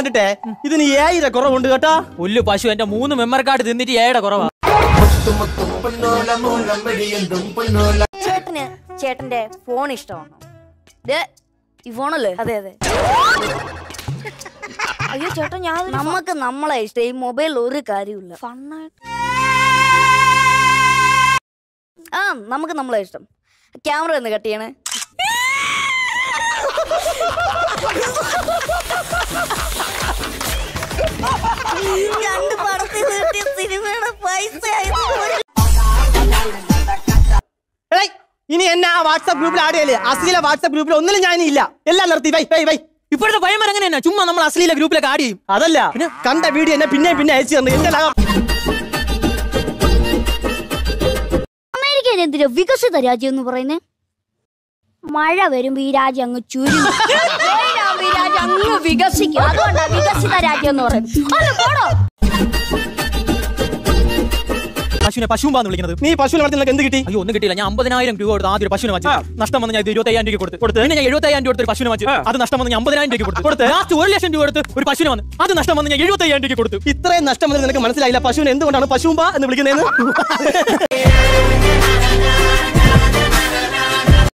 കണ്ടിട്ടേ ഇതിന് ഏഴര കുറവുണ്ട് കേട്ടാ പുല്ല് പശു എന്റെ മൂന്ന് മെമ്മറി കാർഡ് തിന്നിട്ട് ഏയുടെ കുറവാ ചേട്ടന് ചേട്ടന്റെ ഫോൺ ഇഷ്ടമാണോ ദേ, ഈ ഫോണല്ലേ അതെ അതെ അയ്യോ ചേട്ടൻ ഞാൻ നമുക്ക് നമ്മളെ ഇഷ്ടം ഈ മൊബൈലിൽ ഒരു കാര്യമില്ല ഫണ്ണായിട്ട് ആ നമുക്ക് നമ്മളെ ഇഷ്ടം ക്യാമറ ഒന്ന് കട്ട് ചെയ്യണേ രണ്ട് പടത്തിൽ കിട്ടിയ സിനിമയുടെ പൈസ എടേ, ഇനി എന്നെ ആ വാട്സാപ്പ് ഗ്രൂപ്പിൽ ആഡ് ചെയ്യല്ലേ അശ്ലീല വാട്സാപ്പ് ഗ്രൂപ്പിൽ ഒന്നിലും ഞാൻ ഇല്ല എല്ലാം നിർത്തി വൈ വൈ വൈ ഇപ്പോഴത്തെ പയ്യന്മാർ എങ്ങനെയാ ചുമ്മാ നമ്മൾ അശ്ലീല ഗ്രൂപ്പിലൊക്കെ ആഡ് ചെയ്യും അതല്ല കണ്ട വീഡിയോ എന്നെ പിന്നെ പിന്നെ അയച്ചു തന്നു എന്റെ ലാഭം അമേരിക്ക എന്തിനാ വികസിത രാജ്യം എന്ന് പറയുന്നേ മഴ വരുമ്പോ ഈ രാജ്യം അങ്ങ് ചുരുങ്ങും വെയിലാവുമ്പോ ഈ രാജ്യം അങ്ങ് വികസിക്കും അതുകൊണ്ടാ വികസിത രാജ്യം എന്ന് പറയുന്നത് അല്ല, പോടോ. പശുവിനെ പശുമ്പാന്ന് വിളിക്കുന്നത് നീ പശുവിനെ വളർത്തി നിനക്ക് എന്ത് കിട്ടി അയ്യോ ഒന്നും കിട്ടിയില്ല ഞാൻ അമ്പതിനായിരം രൂപ കൊടുത്ത് ആദ്യം ഒരു പശുവിനെ വാങ്ങിച്ചു നഷ്ടം വന്ന് ഞാൻ ഇത് ഇരുപത്തയ്യായിരം രൂപ കൊടുത്ത് കൊടുത്ത് പിന്നെ ഞാൻ എഴുപത്തയ്യായിരം രൂപ കൊടുത്ത് ഒരു പശുവിനെ വാങ്ങിച്ചു അത് നഷ്ടം വന്ന് ഞാൻ അമ്പതിനായിരം രൂപ കൊടുത്ത് കൊടുത്ത് ലാസ്റ്റ് ഒരു ലക്ഷം രൂപ കൊടുത്ത് ഒരു പശുവിനെ വന്ന് അത് നഷ്ടം വന്ന് ഞാൻ എഴുപത്തയ്യായിരം രൂപ കൊടുത്തു ഇത്രയും നഷ്ടം വന്നത് നിനക്ക് മനസ്സിലായില്ല പശുവിനെ എന്തുകൊണ്ടാണ് പശുമ്പ എന്ന് വിളിക്കുന്നതെന്ന്